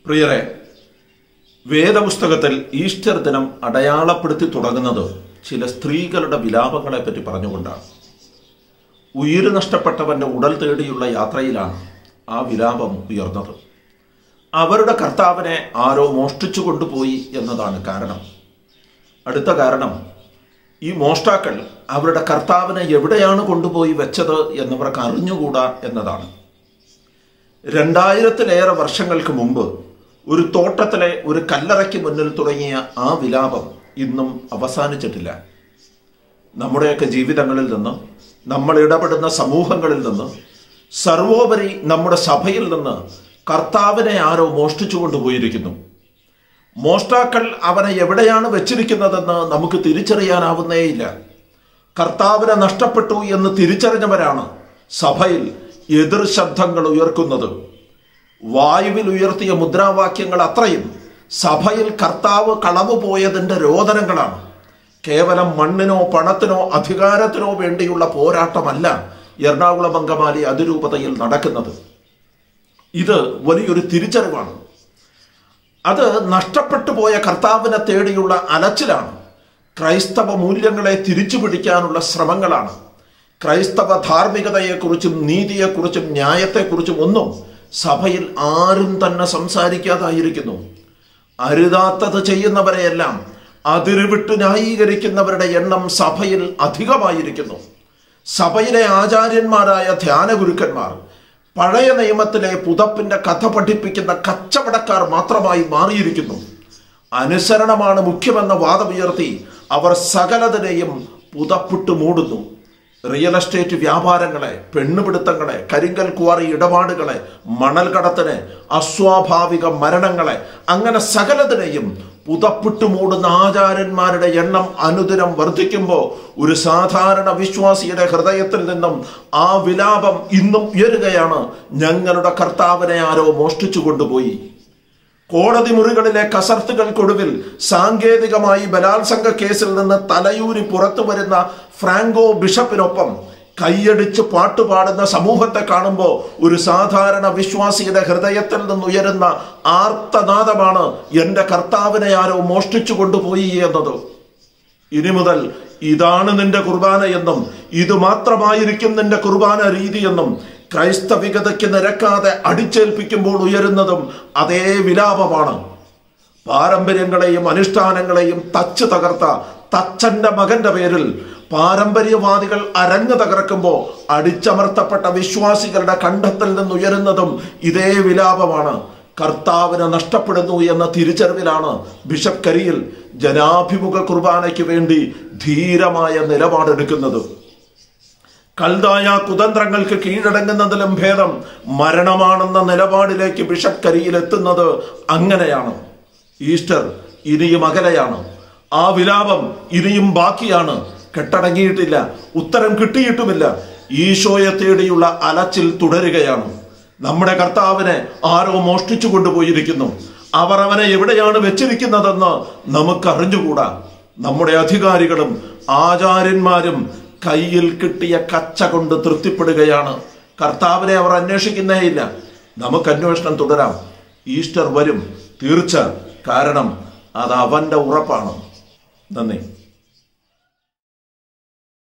പ്രിയരെ വേദപുസ്തകത്തിൽ ഈസ്റ്റർ ദിനം അടയാളപ്പെടുത്തി തുടങ്ങുന്നത് ചില സ്ത്രീകളുടെ വിലാപങ്ങളെ പറ്റി പറഞ്ഞുകൊണ്ടാണ് ഉയിര് നഷ്ടപ്പെട്ടവന്റെ ഉടൽ തേടിയുള്ള യാത്രയിലാണ് ആ വിലാപം ഉയർന്നത് അവരുടെ കർത്താവിനെ ആരോ മോഷ്ടിച്ചു കൊണ്ടുപോയി എന്നതാണ് കാരണം അടുത്ത കാരണം ഈ മോഷ്ടാക്കൾ അവരുടെ കർത്താവിനെ എവിടെയാണ് കൊണ്ടുപോയി വെച്ചത് എന്നവർക്ക് അറിഞ്ഞുകൂടാ എന്നതാണ് രണ്ടായിരത്തിലേറെ വർഷങ്ങൾക്ക് മുമ്പ് ഒരു തോട്ടത്തിലെ ഒരു കല്ലറയ്ക്ക് മുന്നിൽ തുടങ്ങിയ ആ വിലാപം ഇന്നും അവസാനിച്ചിട്ടില്ല നമ്മുടെയൊക്കെ ജീവിതങ്ങളിൽ നിന്ന് നമ്മൾ ഇടപെടുന്ന സമൂഹങ്ങളിൽ നിന്ന് സർവോപരി നമ്മുടെ സഭയിൽ നിന്ന് കർത്താവിനെ ആരോ മോഷ്ടിച്ചു കൊണ്ടുപോയിരിക്കുന്നു മോഷ്ടാക്കൾ അവനെ എവിടെയാണ് വെച്ചിരിക്കുന്നതെന്ന് നമുക്ക് തിരിച്ചറിയാനാവുന്നേയില്ല കർത്താവിനെ നഷ്ടപ്പെട്ടു എന്ന് തിരിച്ചറിഞ്ഞവരാണ് സഭയിൽ എതിർ ശബ്ദങ്ങൾ ഉയർക്കുന്നത് വായുവിൽ ഉയർത്തിയ മുദ്രാവാക്യങ്ങൾ അത്രയും സഭയിൽ കർത്താവ് കളവ് പോയതിൻ്റെ രോദനങ്ങളാണ് കേവലം മണ്ണിനോ പണത്തിനോ അധികാരത്തിനോ വേണ്ടിയുള്ള പോരാട്ടമല്ല എറണാകുളം അങ്കമാലി അതിരൂപതയിൽ നടക്കുന്നത് ഇത് വലിയൊരു തിരിച്ചറിവാണ് അത് നഷ്ടപ്പെട്ടു പോയ കർത്താവിനെ തേടിയുള്ള അലച്ചിലാണ് ക്രൈസ്തവ മൂല്യങ്ങളെ തിരിച്ചു പിടിക്കാനുള്ള ശ്രമങ്ങളാണ് ക്രൈസ്തവ ധാർമ്മികതയെക്കുറിച്ചും നീതിയെക്കുറിച്ചും ന്യായത്തെക്കുറിച്ചും ഒന്നും സഭയിൽ ആരും തന്നെ സംസാരിക്കാതായിരിക്കുന്നു അരുതാത്തത് ചെയ്യുന്നവരെയെല്ലാം അതിരുവിട്ട് ന്യായീകരിക്കുന്നവരുടെ എണ്ണം സഭയിൽ അധികമായിരിക്കുന്നു സഭയിലെ ആചാര്യന്മാരായ ധ്യാനഗുരുക്കന്മാർ പഴയ നിയമത്തിലെ പുതപ്പിന്റെ കഥ പഠിപ്പിക്കുന്ന കച്ചവടക്കാർ മാത്രമായി മാറിയിരിക്കുന്നു അനുസരണമാണ് മുഖ്യമെന്ന വാദമുയർത്തി അവർ സകലതിനെയും പുതപ്പിട്ട് മൂടുന്നു റിയൽ എസ്റ്റേറ്റ് വ്യാപാരങ്ങളെ പെണ്ണുപിടുത്തങ്ങളെ കരിങ്കൽ ക്വാറി ഇടപാടുകളെ മണൽ കടത്തിന് അസ്വാഭാവിക മരണങ്ങളെ അങ്ങനെ സകലതിനെയും പുതപ്പിട്ട് മൂടുന്ന ആചാര്യന്മാരുടെ എണ്ണം അനുദിനം വർദ്ധിക്കുമ്പോൾ ഒരു സാധാരണ വിശ്വാസിയുടെ ഹൃദയത്തിൽ നിന്നും ആ വിലാപം ഇന്നും ഉയരുകയാണ് ഞങ്ങളുടെ കർത്താവിനെ ആരോ മോഷ്ടിച്ചു കൊണ്ടുപോയി കോടതി മുറികളിലെ കസർത്തുകൾക്കൊടുവിൽ സാങ്കേതികമായി ബലാത്സംഗ കേസിൽ നിന്ന് തലയൂരി പുറത്തു വരുന്ന ഫ്രാങ്കോ ബിഷപ്പിനൊപ്പം കൈയടിച്ച് പാട്ടുപാടുന്ന സമൂഹത്തെ കാണുമ്പോൾ ഒരു സാധാരണ വിശ്വാസിയുടെ ഹൃദയത്തിൽ നിന്നുയരുന്ന ആർത്തനാദമാണ് എൻ്റെ കർത്താവിനെ ആരോ മോഷ്ടിച്ചു കൊണ്ടുപോയി എന്നത് ഇനി മുതൽ ഇതാണ് നിന്റെ കുർബാന എന്നും ഇത് മാത്രമായിരിക്കും നിന്റെ കുർബാന രീതി എന്നും ക്രൈസ്തവികതയ്ക്ക് നിരക്കാതെ അടിച്ചേൽപ്പിക്കുമ്പോൾ ഉയരുന്നതും അതേ വിലാപമാണ് പാരമ്പര്യങ്ങളെയും അനുഷ്ഠാനങ്ങളെയും തച്ച് തകർത്ത തച്ചന്റെ മകന്റെ പേരിൽ പാരമ്പര്യവാദികൾ അരങ്ങ് തകർക്കുമ്പോൾ അടിച്ചമർത്തപ്പെട്ട വിശ്വാസികളുടെ കണ്ഠത്തിൽ നിന്നുയരുന്നതും ഇതേ വിലാപമാണ് കർത്താവിനെ നഷ്ടപ്പെടുന്നു എന്ന തിരിച്ചറിവിലാണ് ബിഷപ്പ് കരിയിൽ ജനാഭിമുഖ കുർബാനയ്ക്ക് വേണ്ടി ധീരമായ നിലപാടെടുക്കുന്നത് കൽതായ കുതന്ത്രങ്ങൾക്ക് കീഴടങ്ങുന്നതിലും ഭേദം മരണമാണെന്ന നിലപാടിലേക്ക് ബിഷപ്പ് കരിയിൽ എത്തുന്നത് അങ്ങനെയാണ് ഈസ്റ്റർ ഇനിയും അകലെയാണ് ആ വിലാപം ഇനിയും ബാക്കിയാണ് കെട്ടടങ്ങിയിട്ടില്ല ഉത്തരം കിട്ടിയിട്ടുമില്ല ഈശോയെ തേടിയുള്ള അലച്ചിൽ തുടരുകയാണ് നമ്മുടെ കർത്താവിനെ ആരോ മോഷ്ടിച്ചു കൊണ്ടുപോയിരിക്കുന്നു അവർ അവനെ എവിടെയാണ് വെച്ചിരിക്കുന്നതെന്ന് നമുക്കറിഞ്ഞുകൂടാ നമ്മുടെ അധികാരികളും ആചാര്യന്മാരും കയ്യിൽ കിട്ടിയ കച്ച കൊണ്ട് തൃപ്തിപ്പെടുകയാണ് കർത്താവിനെ അവർ അന്വേഷിക്കുന്നേയില്ല നമുക്ക് അന്വേഷണം തുടരാം ഈസ്റ്റർ വരും തീർച്ച കാരണം അത് അവന്റെ ഉറപ്പാണ് നന്ദി